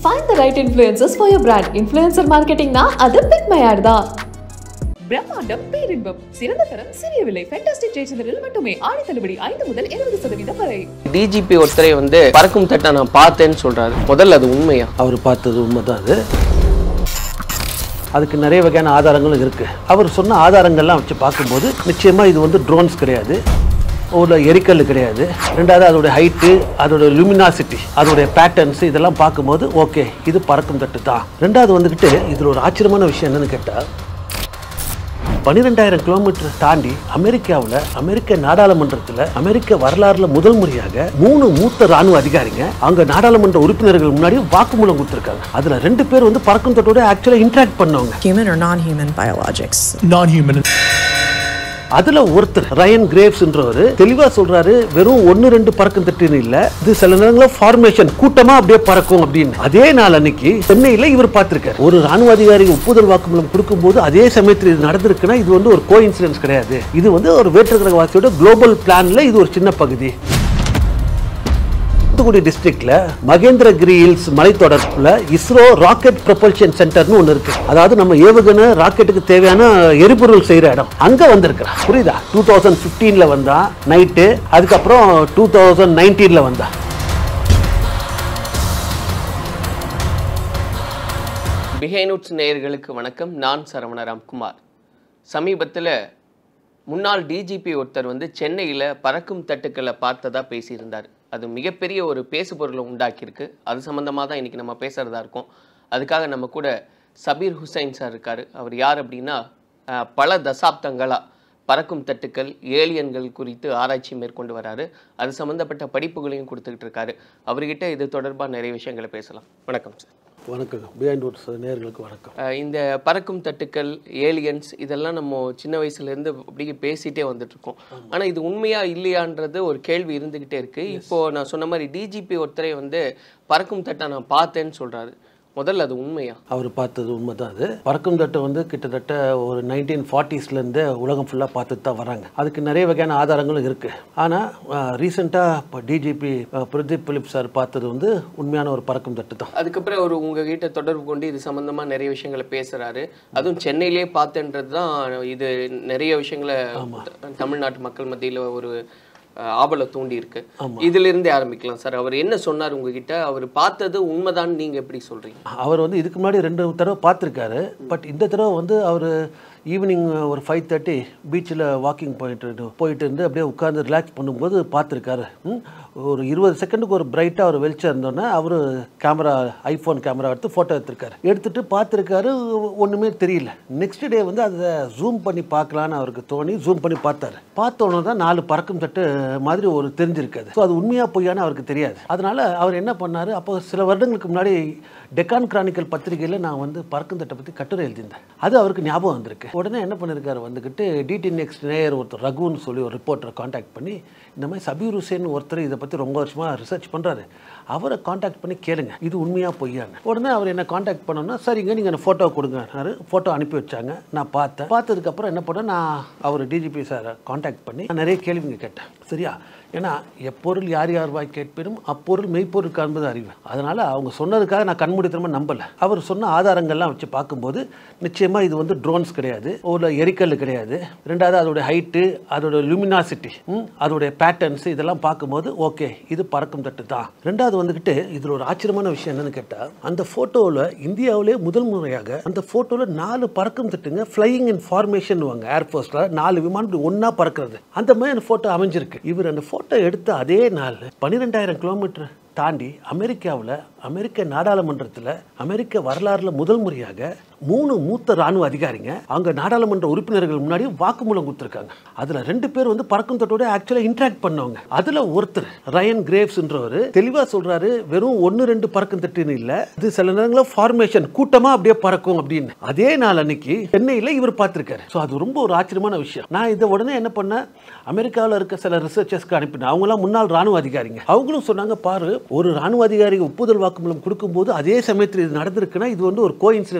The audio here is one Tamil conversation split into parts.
Find the right influencers for your brand. Influencer marketing na அது பிக் மை ஆட் தான் பிரம்மாண்டம் பேரின்பம் சிறந்த தரம் சிறிய விலை ஃபேண்டாஸ்டிக் ஜெயச்சந்திரில் மட்டுமே ஆடி தள்ளுபடி ஐந்து முதல் இருபது சதவீதம் வரை டிஜிபி ஒருத்தரை வந்து பறக்கும் தட்டை நான் பார்த்தேன்னு சொல்றாரு முதல்ல அது உண்மையா அவர் பார்த்தது உண்மைதான் அது அதுக்கு நிறைய வகையான ஆதாரங்களும் இருக்குது அவர் சொன்ன ஆதாரங்கள்லாம் வச்சு பார்க்கும்போது நிச்சயமாக இது வந்து ட்ரோன்ஸ் கிடையாது ஒரு எரிக்கல் கிடையாது ரெண்டாவது அதோட ஹைட்டு அதோட லுமினாசிட்டி அதோடைய பேட்டர்ன்ஸ் இதெல்லாம் பார்க்கும்போது ஓகே இது பறக்கும் தட்டு தான் ரெண்டாவது வந்துக்கிட்டு இதில் ஒரு ஆச்சரியமான விஷயம் என்னன்னு கேட்டால் பன்னிரெண்டாயிரம் கிலோமீட்டர் தாண்டி அமெரிக்காவில் அமெரிக்க நாடாளுமன்றத்தில் அமெரிக்க வரலாறுல முதல் முறையாக மூணு மூத்த ராணுவ அதிகாரிங்க அங்க நாடாளுமன்ற உறுப்பினர்கள் முன்னாடி வாக்குமூலம் கொடுத்துருக்காங்க அதுல ரெண்டு பேர் வந்து பறக்கும் தட்டோட ஆக்சுவலா இன்டராக்ட் பண்ணவங்க human or non-human biologics. non-human அதுல ஒருத்தர் ரயன் கிரேவ்ஸ்ன்றவர் தெளிவா சொல்றாரு வெறும் ஒன்னு ரெண்டு பறக்கும் தட்டுன்னு இல்ல இது சில நேரங்களில் ஃபார்மேஷன் கூட்டமா அப்படியே பறக்கும் அப்படின்னு அதே நாள் அன்னைக்கு சென்னையில இவர் பார்த்திருக்காரு ஒரு ராணுவ அதிகாரி ஒப்புதல் வாக்குமூலம் கொடுக்கும்போது அதே சமயத்தில் இது நடந்திருக்குன்னா இது வந்து ஒரு கோ இன்சிடென்ஸ் கிடையாது இது வந்து ஒரு வேற்று கிரகவாசியோட குளோபல் பிளான்ல இது ஒரு சின்ன பகுதி தூத்துக்குடி டிஸ்ட்ரிக்ட்ல மகேந்திரகிரி ஹில்ஸ் மலைத்தொடர்புல இஸ்ரோ ராக்கெட் ப்ரொபல்ஷன் சென்டர்னு ஒன்று இருக்கு அதாவது நம்ம ஏவுகணை ராக்கெட்டுக்கு தேவையான எரிபொருள் செய்யற இடம் அங்க வந்திருக்கிறான் புரியுதா டூ தௌசண்ட் ஃபிஃப்டீன்ல வந்தான் நைட்டு அதுக்கப்புறம் டூ தௌசண்ட் நைன்டீன்ல வந்தான் பிஹைனுட்ஸ் நேயர்களுக்கு வணக்கம் நான் சரவண ராம்குமார் சமீபத்தில் முன்னாள் டிஜிபி ஒருத்தர் வந்து சென்னையில் பறக்கும் தட்டுக்களை பார்த்ததா பேசியிருந்தார் அது மிகப்பெரிய ஒரு பேசுபொருளை உண்டாக்கியிருக்கு அது சம்மந்தமாக தான் இன்றைக்கி நம்ம பேசுகிறதா இருக்கோம் அதுக்காக நம்ம கூட சபீர் ஹுசைன் சார் இருக்கார் அவர் யார் அப்படின்னா அஹ், பல தசாப்தங்களாக பறக்கும் தட்டுக்கள் ஏலியன்கள் குறித்து ஆராய்ச்சி மேற்கொண்டு வராரு அது சம்மந்தப்பட்ட படிப்புகளையும் கொடுத்துக்கிட்டு இருக்காரு அவர்கிட்ட இது தொடர்பாக நிறைய விஷயங்களை பேசலாம் வணக்கம் சார் வணக்கம் பிஹைண்ட் வுட்ஸ் நேர்களுக்கு வணக்கம் அஹ் இந்த பறக்கும் தட்டுக்கள் ஏலியன்ஸ் இதெல்லாம் நம்ம சின்ன வயசுல இருந்து அப்படியே பேசிட்டே வந்துட்டு இருக்கோம் ஆனா இது உண்மையா இல்லையான்றது ஒரு கேள்வி இருந்துகிட்டே இருக்கு இப்போ நான் சொன்ன மாதிரி டிஜிபி ஒருத்தரை வந்து பறக்கும் தட்டை நான் பார்த்தேன்னு சொல்றாரு முதல்ல அது உண்மையா அவர் பார்த்தது உண்மைதான் அது பறக்கும் தட்டு வந்து கிட்டத்தட்ட ஒரு நைன்டீன் ஃபார்ட்டிஸ்லேருந்தே உலகம் ஃபுல்லாக பார்த்துட்டு தான் வராங்க அதுக்கு நிறைய வகையான ஆதாரங்களும் இருக்குது ஆனால் ரீசெண்டாக இப்போ டிஜிபி பிரதீப் பிலிப் சார் பார்த்தது வந்து உண்மையான ஒரு பறக்கும் தட்டு தான் அதுக்கப்புறம் அவர் உங்ககிட்ட தொடர்பு கொண்டு இது சம்பந்தமா நிறைய விஷயங்களை பேசுறாரு அதுவும் சென்னையிலேயே பார்த்தேன்றது தான் இது நிறைய விஷயங்களை தமிழ்நாட்டு மக்கள் மத்தியில ஒரு அஹ், ஆவலை தூண்டி இருக்கு இதுல இருந்தே ஆரம்பிக்கலாம் சார் அவர் என்ன சொன்னார் உங்ககிட்ட அவர் பார்த்தது உண்மைதான் நீங்க எப்படி சொல்றீங்க அவர் வந்து இதுக்கு முன்னாடி ரெண்டு தடவை பார்த்துருக்காரு பட் இந்த தடவை வந்து அவர் ஈவினிங் ஒரு ஃபைவ் தேர்ட்டி பீச்சில் வாக்கிங் போயிட்டு இருந்து- போயிட்டு இருந்து அப்படியே உட்காந்து ரிலாக்ஸ் பண்ணும்போது பார்த்துருக்காரு ம், ஒரு இருபது செகண்டுக்கு ஒரு பிரைட்டாக ஒரு வெளிச்சம் இருந்தோன்னே அவர் கேமரா ஐஃபோன் கேமரா எடுத்து ஃபோட்டோ எடுத்திருக்காரு எடுத்துட்டு பார்த்துருக்காரு ஒன்றுமே தெரியல நெக்ஸ்ட் டே வந்து அதை ஜூம் பண்ணி பார்க்கலான்னு அவருக்கு தோணி ஜூம் பண்ணி பார்த்தாரு பார்த்தோன்னே தான் நாலு பறக்கும் தட்டு மாதிரி ஒரு தெரிஞ்சிருக்காது ஸோ அது உண்மையாக பொய்யான்னு அவருக்கு தெரியாது அதனால அவர் என்ன பண்ணாரு அப்போ சில வருடங்களுக்கு முன்னாடி டெக்கான் கிரானிக்கல் பத்திரிகையில் நான் வந்து பறக்கும் தட்டை பற்றி கட்டுரை எழுதியிருந்தேன் அது அவருக்கு ஞாபகம் வந்திருக்கு உடனே என்ன பண்ணியிருக்காரு வந்துக்கிட்டு டிடி நெக்ஸ்ட் நேயர் ஒருத்தர் ரகுன்னு சொல்லி ஒரு ரிப்போர்ட்டரை காண்டாக்ட் பண்ணி இந்த மாதிரி சபீர் ஹுசேன் ஒருத்தர் இதை பற்றி ரொம்ப வருஷமாக ரிசர்ச் பண்ணுறாரு அவரை காண்டாக்ட் பண்ணி கேளுங்க இது உண்மையாக பொய்யான்னு உடனே அவர் என்ன காண்டாக்ட் பண்ணோன்னா சரிங்க நீங்கள் ஃபோட்டோ கொடுங்கன்னாரு ஃபோட்டோ அனுப்பி வச்சாங்க நான் பார்த்தேன் பார்த்ததுக்கப்புறம் என்ன பண்ணேன் நான் அவர் டிஜிபி சாரை காண்டாக்ட் பண்ணி நான் நிறைய கேள்விங்க கேட்டேன் சரியா ஏன்னா எப்பொருள் யார் யார் வாய் கேட்பினும் அப்பொருள் மெய்ப்பொருள் காண்பது அறிவு அதனால் அவங்க சொன்னதுக்காக நான் கண்மூடித்தனமாக நம்பலை அவர் சொன்ன ஆதாரங்கள்லாம் வச்சு பார்க்கும்போது நிச்சயமாக இது வந்து ட்ரோன்ஸ் கிடையாது ஒரு எரிக்கல் கிடையாது ரெண்டாவது அதோட ஹைட்டு அதோட லுமினாசிட்டி அதோடைய பேட்டர்ன்ஸ் இதெல்லாம் பார்க்கும்போது ஓகே இது பறக்கும் தட்டு தான் ரெண்டாவது வந்துக்கிட்டு இதில் ஒரு ஆச்சரியமான விஷயம் என்னன்னு கேட்டால் அந்த ஃபோட்டோவில் இந்தியாவிலே முதல் முறையாக அந்த ஃபோட்டோவில் நாலு பறக்கும் தட்டுங்க ஃப்ளையிங் இன் ஃபார்மேஷன் வாங்க ஏர்ஃபோர்ஸில் நாலு விமானம் இப்படி ஒன்றா பறக்கிறது அந்த மாதிரி அந்த ஃபோட்டோ அமைஞ்சிருக்கு இவர் அந்த ஃபோட்டோ எடுத்த அதே நாள் பன்னிரெண்டாயிரம் கிலோமீட்டர் தாண்டி அமெரிக்காவில் அமெரிக்க நாடாளுமன்றத்தில் அமெரிக்க வரலாறுல முதல் முறையாக மூணு மூத்த ராணுவ அதிகாரிங்க அங்க நாடாளுமன்ற உறுப்பினர்கள் முன்னாடி வாக்குமூலம் கொடுத்துருக்காங்க அதுல ரெண்டு பேர் வந்து பறக்கும் தட்டோட ஆக்சுவலா இன்டராக்ட் பண்ணவங்க அதுல ஒருத்தர் ரயன் கிரேவ்ஸ்ன்றவர் தெளிவா சொல்றாரு வெறும் ஒன்னு ரெண்டு பறக்கும் தட்டுன்னு இல்ல இது சில நேரங்களில் ஃபார்மேஷன் கூட்டமா அப்படியே பறக்கும் அப்படின்னு அதே நாள் அன்னைக்கு சென்னையில இவர் பார்த்திருக்காரு ஸோ அது ரொம்ப ஒரு ஆச்சரியமான விஷயம் நான் இதை உடனே என்ன பண்ணேன் அமெரிக்காவில் இருக்க சில ரிசர்ச்சர்ஸ்க்கு அனுப்பினேன் அவங்களாம் முன்னாள் ராணுவ அதிகாரிங்க அவங்களும் சொன்னாங்க பாரு ஒரு ராணுவ அதிகாரி ஒப்புதல் வாக்குமூலம் கொடுக்கும்போது அதே சமயத்தில் இது நடந்திருக்குன்னா இது வந்து ஒரு கோ இன்சிடென்ஸ் கிடையாது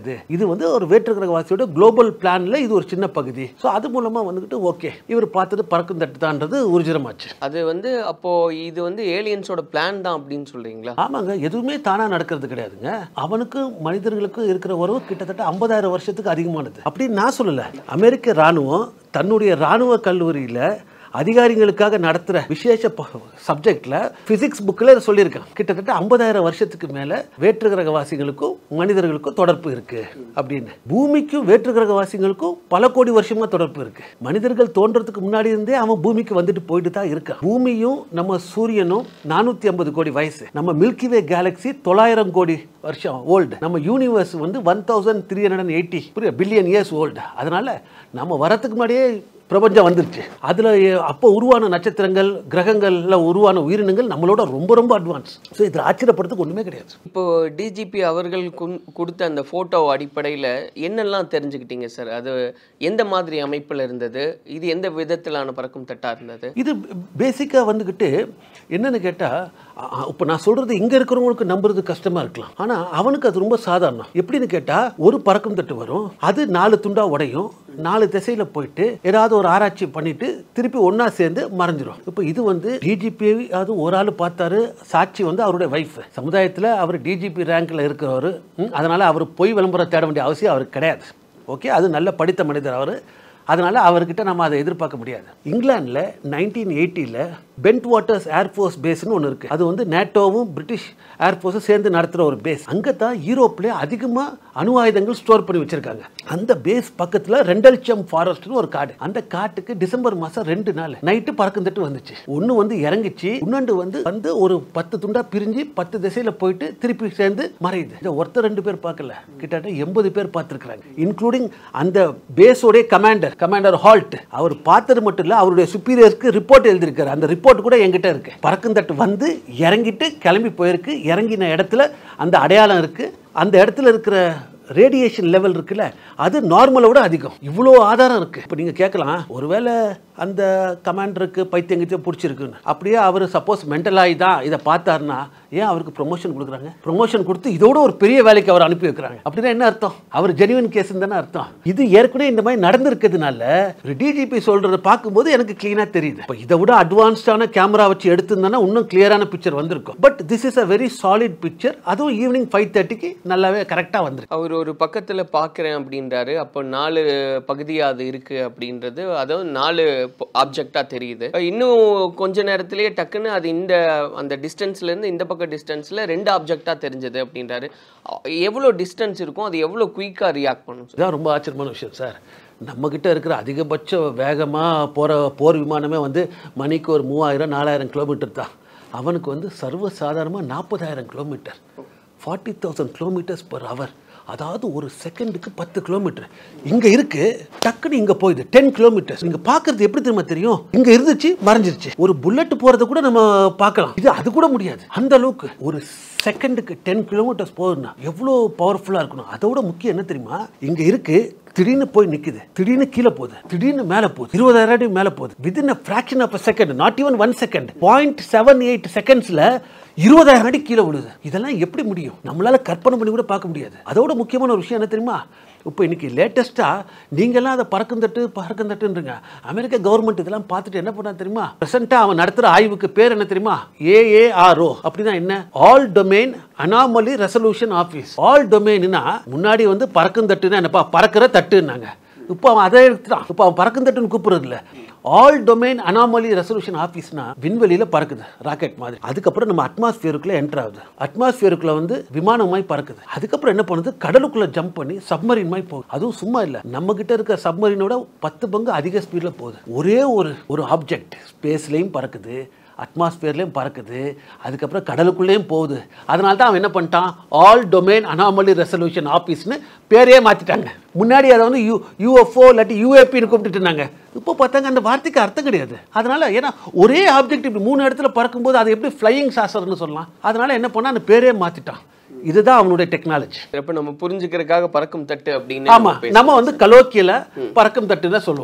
இது இது வந்து ஒரு வேற்று கிரகவாசியோட குளோபல் பிளான்ல இது ஒரு சின்ன பகுதி ஸோ அது மூலமா வந்துகிட்டு ஓகே இவர் பார்த்தது பறக்கும் தட்டு தான்றது ஊர்ஜிதமாச்சு அது வந்து அப்போ இது வந்து ஏலியன்ஸோட பிளான் தான் அப்படின்னு சொல்றீங்களா ஆமாங்க எதுவுமே தானா நடக்கிறது கிடையாதுங்க அவனுக்கும் மனிதர்களுக்கும் இருக்கிற உறவு கிட்டத்தட்ட ஐம்பதாயிரம் வருஷத்துக்கு அதிகமானது அப்படின்னு நான் சொல்லல அமெரிக்க ராணுவம் தன்னுடைய ராணுவ கல்லூரியில அதிகாரிகளுக்காக நடத்துகிற விசேஷ சப்ஜெக்டில் ஃபிசிக்ஸ் புக்கில் சொல்லியிருக்கான் கிட்டத்தட்ட ஐம்பதாயிரம் வருஷத்துக்கு மேலே வேற்று கிரகவாசிகளுக்கும் மனிதர்களுக்கும் தொடர்பு இருக்கு அப்படின்னு பூமிக்கும் வேற்று கிரகவாசிகளுக்கும் பல கோடி வருஷமா தொடர்பு இருக்கு மனிதர்கள் தோன்றதுக்கு முன்னாடி இருந்தே அவன் பூமிக்கு வந்துட்டு போயிட்டு தான் இருக்கான் பூமியும் நம்ம சூரியனும் நானூற்றி ஐம்பது கோடி வயசு நம்ம மில்கி வே கேலக்ஸி தொள்ளாயிரம் கோடி வருஷம் ஓல்டு நம்ம யூனிவர்ஸ் வந்து one thousand three hundred and eighty billion years old அதனால நம்ம வரத்துக்கு முன்னாடியே பிரபஞ்சம் வந்துருச்சு அதில் அப்போ உருவான நட்சத்திரங்கள் கிரகங்கள்ல உருவான உயிரினங்கள் நம்மளோட ரொம்ப ரொம்ப அட்வான்ஸ் ஸோ இதில் ஆச்சரியப்படுறதுக்கு ஒன்றுமே கிடையாது இப்போ டிஜிபி அவர்கள் குன்- கொடுத்த அந்த போட்டோ அடிப்படையில் என்னெல்லாம் தெரிஞ்சுக்கிட்டீங்க சார் அது எந்த மாதிரி அமைப்பில் இருந்தது இது எந்த விதத்திலான பறக்கும் தட்டா இருந்தது இது பேசிக்காக வந்துக்கிட்டு என்னன்னு கேட்டால் இப்போ நான் சொல்கிறது இங்கே இருக்கிறவங்களுக்கு நம்புறது கஷ்டமாக இருக்கலாம் ஆனால் அவனுக்கு அது ரொம்ப சாதாரணம் எப்படின்னு கேட்டால் ஒரு பறக்கும் தட்டு வரும் அது நாலு துண்டா உடையும் நாலு திசையில் போயிட்டு ஏதாவது ஒரு ஆராய்ச்சி பண்ணிட்டு திருப்பி ஒன்றா சேர்ந்து மறைஞ்சிரும் இப்போ இது வந்து டிஜிபி அது ஒரு ஆள் பார்த்தாரு சாட்சி வந்து அவருடைய ஒய்ஃப் சமுதாயத்தில் அவர் டிஜிபி ரேங்க்ல இருக்கிறவர் அதனால அவர் பொய் விளம்பரம் தேட வேண்டிய அவசியம் அவருக்கு கிடையாது ஓகே அது நல்ல படித்த மனிதர் அவர் அதனால அவர்கிட்ட நம்ம அதை எதிர்பார்க்க முடியாது இங்கிலாந்தில் நைன்டீன் எயிட்டியில் பென்ட் வாட்டர்ஸ் ஏர்ஃபோர்ஸ் பேஸ்னு ஒன்று இருக்குது அது வந்து நேட்டோவும் பிரிட்டிஷ் ஏர்ஃபோர்ஸும் சேர்ந்து நடத்துகிற ஒரு பேஸ் அங்கே தான் யூரோப்லேயே அதிகமாக அணு ஆயுதங்கள் ஸ்டோர் பண்ணி வச்சிருக்காங்க அந்த பேஸ் பக்கத்தில் ரெண்டல்ச்சம் ஃபாரஸ்ட்னு ஒரு காடு அந்த காட்டுக்கு டிசம்பர் மாதம் ரெண்டு நாள் நைட்டு பறக்குந்துட்டு வந்துச்சு ஒன்று வந்து இறங்கிச்சு இன்னொன்று வந்து வந்து ஒரு பத்து துண்டா பிரிஞ்சு பத்து திசையில் போயிட்டு திருப்பி சேர்ந்து மறையுது இந்த ஒருத்தர் ரெண்டு பேர் பார்க்கல கிட்டத்தட்ட எண்பது பேர் பார்த்துருக்குறாங்க இன்க்ளூடிங் அந்த பேஸோடைய கமாண்டர் கமாண்டர் ஹால்ட் அவர் பார்த்தது மட்டும் இல்லை அவருடைய சுப்பீரியர்ஸ்க்கு ரிப்போர்ட் எழுதியிருக்காரு அந்த ரிப்போர்ட் கூட என்கிட்ட இருக்கு பறக்குந்தட்டு வந்து இறங்கிட்டு கிளம்பி போயிருக்கு இறங்கின இடத்துல அந்த அடையாளம் இருக்கு அந்த இடத்துல இருக்கிற ரேடியேஷன் லெவல் இருக்குல்ல அது நார்மலை விட அதிகம் இவ்வளோ ஆதாரம் இருக்கு இப்போ நீங்கள் கேட்கலாம் ஒருவேளை அந்த கமாண்டருக்கு பைத்தியங்கத்தையும் பிடிச்சிருக்குன்னு அப்படியே அவர் சப்போஸ் மென்டலாகி தான் இதை பார்த்தாருன்னா ஏன் அவருக்கு ப்ரொமோஷன் கொடுக்குறாங்க ப்ரொமோஷன் கொடுத்து இதோட ஒரு பெரிய வேலைக்கு அவர் அனுப்பி வைக்கிறாங்க அப்படின்னா என்ன அர்த்தம் அவர் ஜெனுவன் கேஸ் தானே அர்த்தம் இது ஏற்கனவே இந்த மாதிரி நடந்திருக்கிறதுனால ஒரு டிஜிபி சொல்றத பார்க்கும்போது எனக்கு கிளீனாக தெரியுது இப்போ இதை விட அட்வான்ஸ்டான கேமரா வச்சு எடுத்திருந்தா இன்னும் கிளியரான பிக்சர் வந்திருக்கும் but this is a very solid picture அதுவும் ஈவினிங் ஃபைவ் தேர்ட்டிக்கு நல்லாவே கரெக்டாக வந்திருக்கு அவர் ஒரு பக்கத்தில் பார்க்குறேன் அப்படின்றாரு அப்போ நாலு பகுதியாக அது இருக்குது அப்படின்றது அதாவது நாலு ஆப்ஜெக்டாக தெரியுது இன்னும் கொஞ்ச நேரத்திலேயே டக்குன்னு அது இந்த அந்த டிஸ்டன்ஸ்லேருந்து இந்த பக்கம் டிஸ்டன்ஸில் ரெண்டு ஆப்ஜெக்டாக தெரிஞ்சது அப்படின்றாரு அ- எவ்வளோ டிஸ்டன்ஸ் இருக்கும் அது எவ்வளோ குயிக்காக ரியாக்ட் பண்ணும் சார் இதுதான் ரொம்ப ஆச்சரியமான விஷயம் சார் நம்மக்கிட்ட இருக்கிற அதிகபட்ச வேகமாக போகிற போர் விமானமே வந்து மணிக்கு ஒரு மூவாயிரம் நாலாயிரம் கிலோமீட்டர் தான் அவனுக்கு வந்து சர்வ சாதாரணமாக நாற்பதாயிரம் kilometre forty thousand kilometres per hour அதாவது ஒரு செகண்டுக்கு பத்து கிலோமீட்டர் இங்கே இருக்கு டக்குன்னு இங்கே போயிடுது டென் கிலோமீட்டர்ஸ் நீங்கள் பார்க்கறது எப்படி தெரியுமா தெரியும் இங்கே இருந்துச்சு மறைஞ்சிருச்சு ஒரு புல்லட் போகிறத கூட நம்ம பார்க்கலாம் இது அது கூட முடியாது அந்த அளவுக்கு ஒரு செகண்டுக்கு டென் கிலோமீட்டர்ஸ் போகுதுன்னா எவ்வளோ பவர்ஃபுல்லாக இருக்கணும் அதோட முக்கியம் என்ன தெரியுமா இங்கே இருக்கு திடீர்னு போய் நிக்குது திடீர்னு கீழே போகுது திடீர்னு மேலே போகுது இருபதாயிரம் அடி மேலே போகுது within a fraction of a second not even one second point seven eight செகண்ட்ஸில் இருபதாயிரம் அடி கீழே விழுது இதெல்லாம் எப்படி முடியும் நம்மளால கற்பனை பண்ணி கூட பார்க்க முடியாது அதோட முக்கியமான ஒரு விஷயம் என்ன தெரியுமா இப்போ இன்னைக்கு லேட்டஸ்ட்டாக நீங்கள்லாம் அதை பறக்குந்தட்டு பறக்குந்தட்டுன்றீங்க அமெரிக்க கவர்மெண்ட் இதெல்லாம் பார்த்துட்டு என்ன பண்ணா தெரியுமா ப்ரெசென்ட்டாக அவன் நடத்துகிற ஆய்வுக்கு பேர் என்ன தெரியுமா ஏஏஆர்ஓ அப்படின்னா என்ன all domain anomaly resolution office all டொமைன்னா முன்னாடி வந்து பறக்குந்தட்டுன்னா என்னப்பா பறக்கிற தட்டுன்னாங்க இப்போ அவன் அதை எடுத்துட்டான் இப்போ அவன் பறக்கும் தட்டுன்னு கூப்பிடுறது இல்லை ஆல் டொமைன் அனாமலி ரெசல்யூஷன் ஆஃபீஸ்னா விண்வெளியில் பறக்குது ராக்கெட் மாதிரி அதுக்கப்புறம் நம்ம அட்மாஸ்பியருக்குள்ள என்டர் ஆகுது அட்மாஸ்பியருக்குள்ள வந்து விமானமாய் பறக்குது அதுக்கப்புறம் என்ன பண்ணுது கடலுக்குள்ள ஜம்ப் பண்ணி சப்மரின் மாதிரி போகுது அதுவும் சும்மா இல்லை நம்ம கிட்ட இருக்க சப்மரினோட பத்து பங்கு அதிக ஸ்பீடில் போகுது ஒரே ஒரு ஒரு ஆப்ஜெக்ட் ஸ்பேஸ்லேயும் பறக்குது அட்மாஸ்பியர்லேயும் பறக்குது அதுக்கப்புறம் கடலுக்குள்ளேயும் போகுது அதனால தான் அவன் என்ன பண்ணிட்டான் ஆல் டொமைன் அனாமலி ரெசல்யூஷன் ஆஃபீஸ்னு பேரையே மாற்றிட்டாங்க முன்னாடி அதை வந்து யூ யூஎஃப்ஓ இல்லாட்டி யூஏபின்னு கூப்பிட்டுட்டு இருந்தாங்க இப்போ பார்த்தாங்க அந்த வார்த்தைக்கு அர்த்தம் கிடையாது அதனால ஏன்னா ஒரே ஆப்ஜெக்ட் இப்படி மூணு இடத்துல பறக்கும்போது அது எப்படி ஃப்ளையிங் சாசர்னு சொல்லலாம் அதனால என்ன பண்ணா அந்த பேரே மாற்றிட்டான் இதுதான் அவனுடைய டெக்னாலஜி இப்போ நம்ம புரிஞ்சுக்கிறதுக்காக பறக்கும் தட்டு அப்படின்னு ஆமா நம்ம பேசுறோம். நம்ம வந்து கலோக்கியல பறக்கும் தட்டு தான் சொல்லுவோம்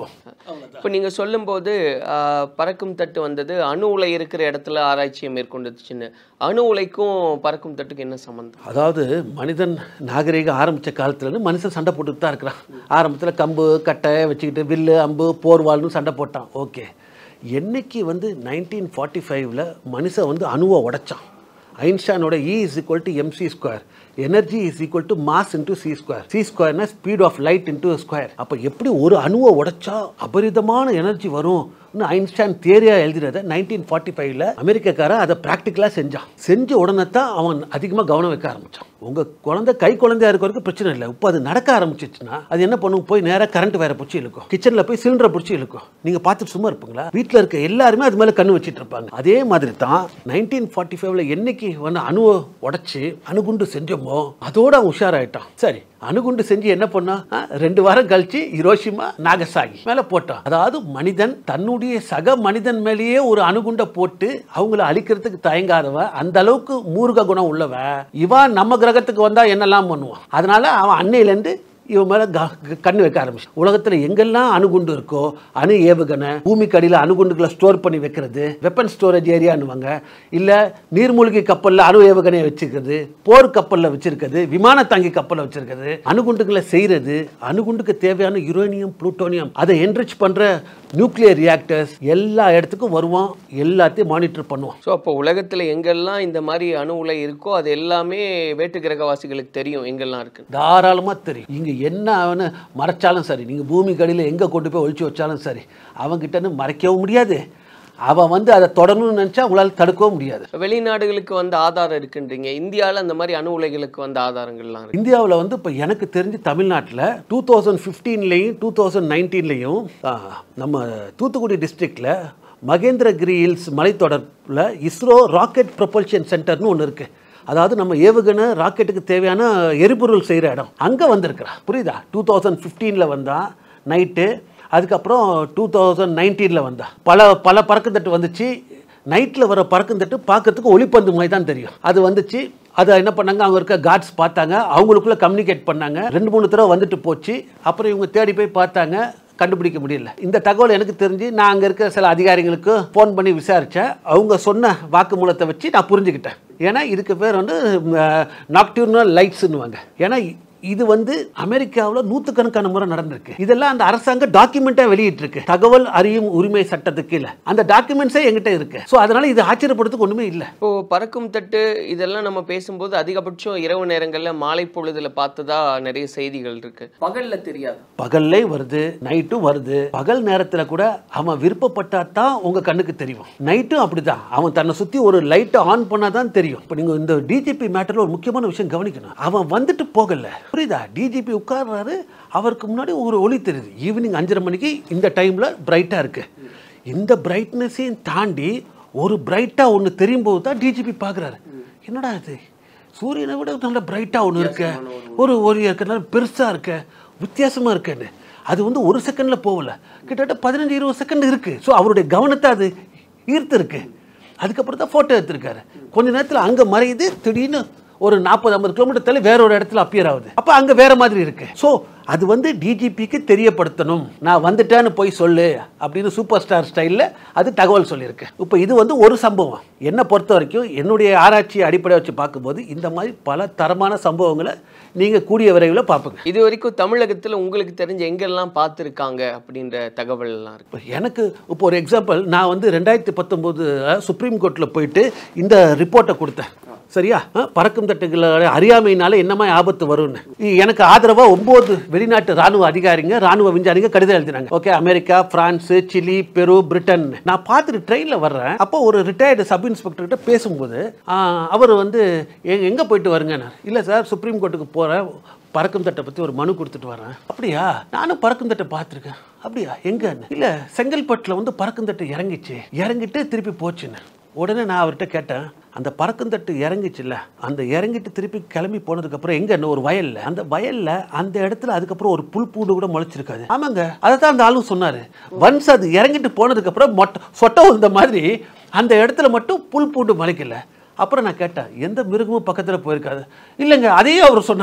இப்போ நீங்க சொல்லும்போது ஆஹ், பறக்கும் தட்டு வந்தது அணு உலை இருக்கிற இடத்துல ஆராய்ச்சியை மேற்கொண்டுச்சுன்னு அணு உலைக்கும் பறக்கும் தட்டுக்கு என்ன சம்பந்தம் அதாவது மனிதன் நாகரிகம் ஆரம்பித்த காலத்துலேருந்து மனுஷன் சண்டை போட்டுட்டு தான் இருக்கிறான் ஆரம்பத்தில் கம்பு கட்டை வச்சுக்கிட்டு வில்லு அம்பு போர்வாள்னு சண்டை போட்டான் ஓகே என்னைக்கு வந்து நைன்டீன் ஃபார்ட்டி ஃபைவ்ல மனுஷன் வந்து அணுவை உடைச்சான் ஐன்ஸ்டானோட E is equal to M C square energy is equal to mass into C square C ஸ்கொயர்னா speed of light into square அப்போ எப்படி ஒரு அணுவை உடைச்சா அபரிதமான எனர்ஜி வரும் ஐன்ஸ்டைன் தியரியா எழுதினதை நைன்டீன் ஃபார்ட்டி ஃபைவ்ல அமெரிக்கக்காரன் அதை ப்ராக்டிக்கலாக செஞ்சான் செஞ்ச உடனே தான் அவன் அதிகமாக கவனம் வைக்க ஆரம்பிச்சான் உங்க குழந்தை கை குழந்தையா இருக்க வரைக்கும் பிரச்சனை இல்லை இப்போ அது நடக்க ஆரம்பிச்சிச்சுன்னா அது என்ன பண்ணும் போய் நேராக கரண்ட் வேற பிடிச்சி இழுக்கும் கிச்சனில் போய் சிலிண்டரை பிடிச்சி இழுக்கும் நீங்க பார்த்துட்டு சும்மா இருப்பீங்களா வீட்டில் இருக்க எல்லாருமே அது மேலே கண்ணு வச்சிட்டு இருப்பாங்க அதே மாதிரி தான் நைன்டீன் ஃபார்ட்டி ஃபைவ்ல என்னைக்கு வந்து அணுவை உடைச்சு அணுகுண்டு செஞ்சோமோ அதோட அவன் உஷாராயிட்டான் சரி அணுகுண்டு செஞ்சு என்ன பண்ணான் ஆ, ரெண்டு வாரம் கழிச்சு ஹிரோஷிமா நாகசாகி மேல போட்டான் அதாவது மனிதன் தன்னுடைய சக மனிதன் மேலேயே ஒரு அணுகுண்டை போட்டு அவங்கள அழிக்கிறதுக்கு தயங்காதவன் அந்த அளவுக்கு மூர்க்க குணம் உள்ளவன் இவன் நம்ம கிரகத்துக்கு வந்தா என்னெல்லாம் பண்ணுவான் அதனால அவன் அன்னையிலேருந்து இவன் மேலே கண்ணு வைக்க ஆரம்பிச்சு உலகத்தில் எங்கெல்லாம் அணுகுண்டு இருக்கோ அணு ஏவுகணை பூமிக்கு அடியில் அணுகுண்டுகளை ஸ்டோர் பண்ணி வைக்கிறது வெப்பன் ஸ்டோரேஜ் ஏரியான்னுவாங்க இல்லை நீர்மூழ்கி கப்பலில் அணு ஏவுகணையை வச்சிருக்கிறது போர் கப்பலில் வச்சிருக்கிறது விமான தாங்கி கப்பலில் வச்சிருக்கிறது அணுகுண்டுகளை செய்கிறது அணுகுண்டுக்கு தேவையான யுரேனியம் புளூட்டோனியம் அதை என்ரிச் பண்ணுற நியூக்ளியர் ரியாக்டர்ஸ் எல்லா இடத்துக்கும் வருவான் எல்லாத்தையும் மானிட்டர் பண்ணுவான் ஸோ அப்போ உலகத்துல எங்கெல்லாம் இந்த மாதிரி அணு உலை இருக்கோ அது எல்லாமே வேற்று கிரகவாசிகளுக்கு தெரியும் எங்கெல்லாம் இருக்கு தாராளமாக தெரியும் இங்கே என்ன அவனை மறைச்சாலும் சரி நீங்கள் பூமி கடியில் எங்கே கொண்டு போய் ஒழிச்சு வச்சாலும் சரி அவன்கிட்டன்னு மறைக்கவும் முடியாது அவன் வந்து அதை தொடரணும்னு நினச்சா உங்களால் தடுக்கவும் முடியாது வெளிநாடுகளுக்கு வந்த ஆதாரம் இருக்குன்றீங்க இந்தியாவில் அந்த மாதிரி அணு உலைகளுக்கு வந்த ஆதாரங்கள்லாம் இருக்கு இந்தியாவில் வந்து இப்போ எனக்கு தெரிஞ்சு தமிழ்நாட்டில் டூ தௌசண்ட் ஃபிஃப்டீன்லேயும் டூ தௌசண்ட் நைன்டீன்லேயும் நம்ம தூத்துக்குடி டிஸ்ட்ரிக்டில் மகேந்திரகிரி ஹில்ஸ் மலைத்தொடர்பில் இஸ்ரோ ராக்கெட் ப்ரொபல்ஷன் சென்டர்னு ஒன்று இருக்குது அதாவது நம்ம ஏவுகணை ராக்கெட்டுக்கு தேவையான எரிபொருள் செய்கிற இடம் அங்கே வந்திருக்கிறா புரியுதா டூ தௌசண்ட் ஃபிஃப்டீனில் வந்தான் நைட்டு அதுக்கப்புறம் டூ தௌசண்ட் நைன்டீனில் வந்தா பல பல பறக்குந்தட்டு வந்துச்சு நைட்டில் வர பறக்குந்தட்டு பார்க்கறதுக்கு ஒளிப்பந்து மாதிரி தான் தெரியும் அது வந்துச்சு அதை என்ன பண்ணாங்க அவங்க இருக்க கார்ட்ஸ் பார்த்தாங்க அவங்களுக்குள்ள கம்யூனிகேட் பண்ணாங்க ரெண்டு மூணு தடவை வந்துட்டு போச்சு அப்புறம் இவங்க தேடி போய் பார்த்தாங்க கண்டுபிடிக்க முடியல இந்த தகவல் எனக்கு தெரிஞ்சு நான் அங்கே இருக்கிற சில அதிகாரிகளுக்கு ஃபோன் பண்ணி விசாரித்தேன் அவங்க சொன்ன வாக்குமூலத்தை வச்சு நான் புரிஞ்சுக்கிட்டேன் ஏன்னா இதுக்கு பேர் வந்து நாக்டியூர்னல் லைட்ஸ்னுவாங்க ஏன்னா இது வந்து அமெரிக்காவில் நூற்றுக்கணக்கான முறை நடந்திருக்கு இதெல்லாம் அந்த அரசாங்கம் டாக்குமெண்ட்டாக வெளியிட்டிருக்கு தகவல் அறியும் உரிமை சட்டத்துக்கு கீழே அந்த டாக்குமெண்ட்ஸே எங்கிட்ட இருக்கு ஸோ அதனால இது ஆச்சரியப்படுறதுக்கு ஒன்றுமே இல்லை இப்போ பறக்கும் தட்டு இதெல்லாம் நம்ம பேசும்போது அதிகபட்சம் இரவு நேரங்கள்ல மாலை பொழுதுல பார்த்ததா நிறைய செய்திகள் இருக்கு பகல்ல தெரியாது பகல்லே வருது நைட்டும் வருது பகல் நேரத்தில் கூட அவன் விருப்பப்பட்டா தான் உங்க கண்ணுக்கு தெரியும் நைட்டும் அப்படிதான் அவன் தன்னை சுத்தி ஒரு லைட்டை ஆன் பண்ணா தான் தெரியும் இப்போ நீங்க இந்த டிஜிபி மேட்டர்ல ஒரு முக்கியமான விஷயம் கவனிக்கணும் அவன் வந்துட்டு போகல புரியுதா டிஜிபி உட்கார்றாரு அவருக்கு முன்னாடி ஒரு ஒளி தெரியுது ஈவினிங் அஞ்சரை மணிக்கு இந்த டைம்ல பிரைட்டா இருக்கு இந்த பிரைட்னஸையும் தாண்டி ஒரு பிரைட்டா ஒன்று தெரியும் போது தான் டிஜிபி பார்க்குறாரு என்னடா இது சூரியனை விட நல்ல பிரைட்டாக ஒன்று இருக்க ஒரு ஒரு இருக்கிற பெருசாக இருக்க வித்தியாசமாக இருக்கேன்னு அது வந்து ஒரு செகண்டில் போகல கிட்டத்தட்ட பதினஞ்சு இருபது செகண்ட் இருக்குது ஸோ அவருடைய கவனத்தை அது ஈர்த்திருக்கு அதுக்கப்புறம் தான் ஃபோட்டோ எடுத்திருக்காரு கொஞ்ச நேரத்தில் அங்கே மறையுது திடீர்னு ஒரு நாற்பது ஐம்பது கிலோமீட்டர் தள்ளி வேற ஒரு இடத்துல அப்பியர் ஆகுது அப்போ அங்கே வேற மாதிரி இருக்கு ஸோ அது வந்து டிஜிபிக்கு தெரியப்படுத்தணும் நான் வந்துட்டேன்னு போய் சொல்லு அப்படின்னு சூப்பர் ஸ்டார் ஸ்டைலில் அது தகவல் சொல்லியிருக்கு இப்போ இது வந்து ஒரு சம்பவம் என்னை பொறுத்த வரைக்கும் என்னுடைய ஆராய்ச்சியை அடிப்படை வச்சு பார்க்கும்போது இந்த மாதிரி பல தரமான சம்பவங்களை நீங்கள் கூடிய விரைவில் பார்ப்பீங்க இது வரைக்கும் தமிழகத்துல உங்களுக்கு தெரிஞ்ச எங்கெல்லாம் பார்த்துருக்காங்க அப்படின்ற தகவல் எல்லாம் இருக்கு இப்போ எனக்கு இப்போ ஒரு எக்ஸாம்பிள் நான் வந்து ரெண்டாயிரத்தி பத்தொம்போது சுப்ரீம் கோர்ட்டில் போயிட்டு இந்த ரிப்போர்ட்டை கொடுத்தேன் சரியா ஆ, பறக்கும் தட்டுகளோட அறியாமையினால என்ன மாதிரி ஆபத்து வரும்னு இ- எனக்கு ஆதரவாக ஒம்பது வெளிநாட்டு ராணுவ அதிகாரிங்க ராணுவ விஞ்ஞானிங்க கடிதம் எழுதினாங்க okay America France Chile Peru Britain நான் பார்த்துட்டு ட்ரெயினில் வர்றேன் அப்போ ஒரு ரிட்டையர்டு சப் இன்ஸ்பெக்டர் கிட்ட பேசும்போது ஆ, அவர் வந்து எ- எங்க போயிட்டு வருங்கன்னு இல்லை சார் சுப்ரீம் கோர்ட்டுக்கு போகிறேன் பறக்கும் தட்டை பற்றி ஒரு மனு கொடுத்துட்டு வரேன் அப்படியா நானும் பறக்கும் தட்டை பார்த்துருக்கேன் அப்படியா எங்கன்னு இல்லை செங்கல்பட்டில் வந்து பறக்கும் தட்டு இறங்கிச்சு இறங்கிட்டு திருப்பி போச்சுன்னு உடனே நான் அவர்கிட்ட கேட்டேன் அந்த பறக்குந்தட்டு இறங்கிச்சுல்ல அந்த இறங்கிட்டு திருப்பி கிளம்பி போனதுக்கப்புறம் எங்க ஒரு வயல்ல அந்த வயல்ல அந்த இடத்துல அதுக்கப்புறம் ஒரு புல் பூண்டு கூட முளைச்சிருக்காது ஆமாங்க அதை தான் அந்த ஆளும் சொன்னாரு ஒன்ஸ் அது இறங்கிட்டு போனதுக்கப்புறம் மொட்டை சொட்டை வந்த மாதிரி அந்த இடத்துல மட்டும் புல் பூண்டு முளைக்கல அப்புறம் நான் கேட்டேன் எந்த மிருகமும் பக்கத்தில் போயிருக்காது இல்லைங்க அதையே அவர் சொன்னார்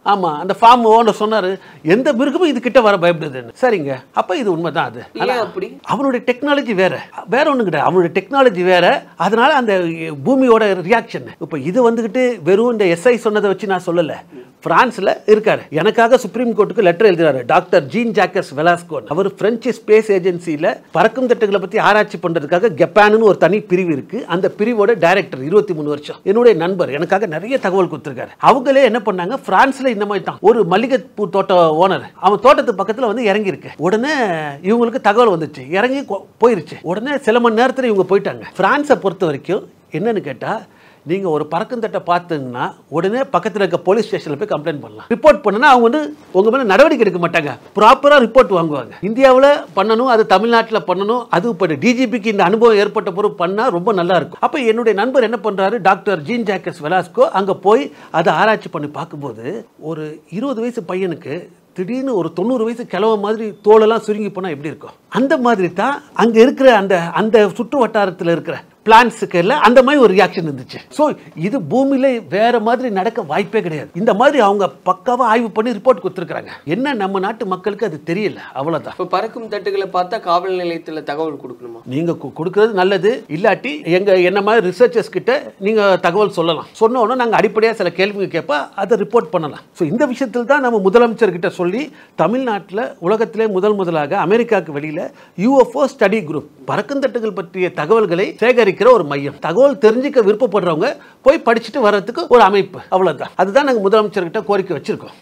ஆமா அந்த ஃபார்ம் ஓனர் சொன்னாரு எந்த மிருகமும் இது கிட்ட வர பயப்படுதுன்னு சரிங்க அப்ப இது உண்மைதான் அது ஆனா, ஏன் அப்படி அவனுடைய டெக்னாலஜி வேற வேற ஒண்ணும் கிடையாது அவனுடைய டெக்னாலஜி வேற அதனால அந்த பூமியோட ரியாக்ஷன் இப்போ இது வந்துகிட்டு வெறும் இந்த எஸ்ஐ சொன்னதை வச்சு நான் சொல்லல பிரான்ஸ்ல இருக்காரு எனக்காக சுப்ரீம் கோர்ட்டுக்கு லெட்டர் எழுதுறாரு டாக்டர் ஜீன் ஜாக்கஸ் வெலாஸ்கோ அவர் பிரெஞ்சு ஸ்பேஸ் ஏஜென்சியில பறக்கும் தட்டுகளை பத்தி ஆராய்ச்சி பண்றதுக்காக ஜப்பான்னு ஒரு தனி பிரிவு இருக்கு அந்த பிரிவோட டைரக்டர் இருபத்தி மூணு வருஷம் என்னுடைய நண்பர் எனக்காக நிறைய தகவல் கொடுத்துருக்காரு அவங்களே என்ன பண்ணாங்க பிரான்ஸ்ல இந்த மாதிரி தான் ஒரு மல்லிகைப்பூ தோட்ட ஓனர் அவன் தோட்டத்து பக்கத்துல வந்து இறங்கி இருக்கு உடனே இவங்களுக்கு தகவல் வந்துச்சு இறங்கி கொ- போயிருச்சு உடனே சில மணி நேரத்துல இவங்க போயிட்டாங்க பிரான்ஸை பொறுத்த வரைக்கும் என்னன்னு கேட்டா நீங்க ஒரு பறக்குந்தட்டை பார்த்தீங்கன்னா உடனே பக்கத்துல இருக்க போலீஸ் ஸ்டேஷன்ல போய் கம்ப்ளைண்ட் பண்ணலாம் ரிப்போர்ட் பண்ணுனா அவங்க வந்து உங்க மேல நடவடிக்கை எடுக்க மாட்டாங்க ப்ராப்பரா ரிப்போர்ட் வாங்குவாங்க இந்தியாவுல பண்ணணும் அது தமிழ்நாட்டுல பண்ணணும் அது இப்போ டிஜிபிக்கு இந்த அனுபவம் ஏற்பட்ட பிறகு பண்ணா ரொம்ப நல்லா இருக்கும் அப்ப என்னுடைய நண்பர் என்ன பண்றாரு டாக்டர் ஜீன் ஜாக்கஸ் வெலாஸ்கோ அங்க போய் அதை ஆராய்ச்சி பண்ணி பார்க்கும்போது ஒரு இருபது வயசு பையனுக்கு திடீர்னு ஒரு தொண்ணூறு வயசு கிழவ மாதிரி தோலெல்லாம் சுருங்கி போனால் எப்படி இருக்கும் அந்த மாதிரி தான் அங்கே இருக்கிற அந்த அந்த சுற்று வட்டாரத்தில் இருக்கிற பிளான்ஸுக்கு எல்லாம் அந்த மாதிரி ஒரு ரியாக்ஷன் இருந்துச்சு ஸோ இது பூமியில வேற மாதிரி நடக்க வாய்ப்பே கிடையாது இந்த மாதிரி அவங்க பக்காவா ஆய்வு பண்ணி ரிப்போர்ட் கொடுத்துருக்காங்க என்ன நம்ம நாட்டு மக்களுக்கு அது தெரியல அவ்வளவுதான் இப்போ பறக்கும் தட்டுகளை பார்த்தா காவல் நிலையத்துல தகவல் கொடுக்கணுமா நீங்க கு- கொடுக்கறது நல்லது இல்லாட்டி எங்க என்ன மாதிரி ரிசர்ச்சர்ஸ் கிட்ட நீங்க தகவல் சொல்லலாம் சொன்ன உடனே நாங்க அடிப்படையா சில கேள்விங்க கேட்பா அதை ரிப்போர்ட் பண்ணலாம் ஸோ இந்த விஷயத்தில் தான் நம்ம முதலமைச்சர் கிட்ட சொல்லி தமிழ்நாட்டில் உலகத்திலே முதல் முதலாக அமெரிக்காவுக்கு வெளியில யூஎஃப்ஓ ஸ்டடி குரூப் பறக்குந்தட்டுகள் பற்றிய தகவல்களை சேகரிக்கிற ஒரு மையம் தகவல் தெரிஞ்சுக்க விருப்பப்படுறவங்க போய் படிச்சுட்டு வர்றதுக்கு ஒரு அமைப்பு அவ்வளவுதான் அதுதான் நாங்க முதலமைச்சர் கிட்ட கோரிக்கை வச்சிருக்கோம்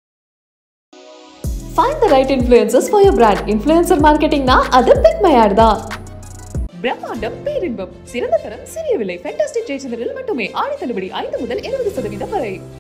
Find the right influencers for your brand. Influencer marketing na அது பிக் மை ஆட் தான் பிரம்மாண்டம் பேரின்பம் சிறந்த தரம் சிறிய விலை ஃபேண்டாஸ்டிக் ஜெயச்சந்திரில் மட்டுமே ஆடி தள்ளுபடி ஐந்து முதல் இருபது சதவீதம் வரை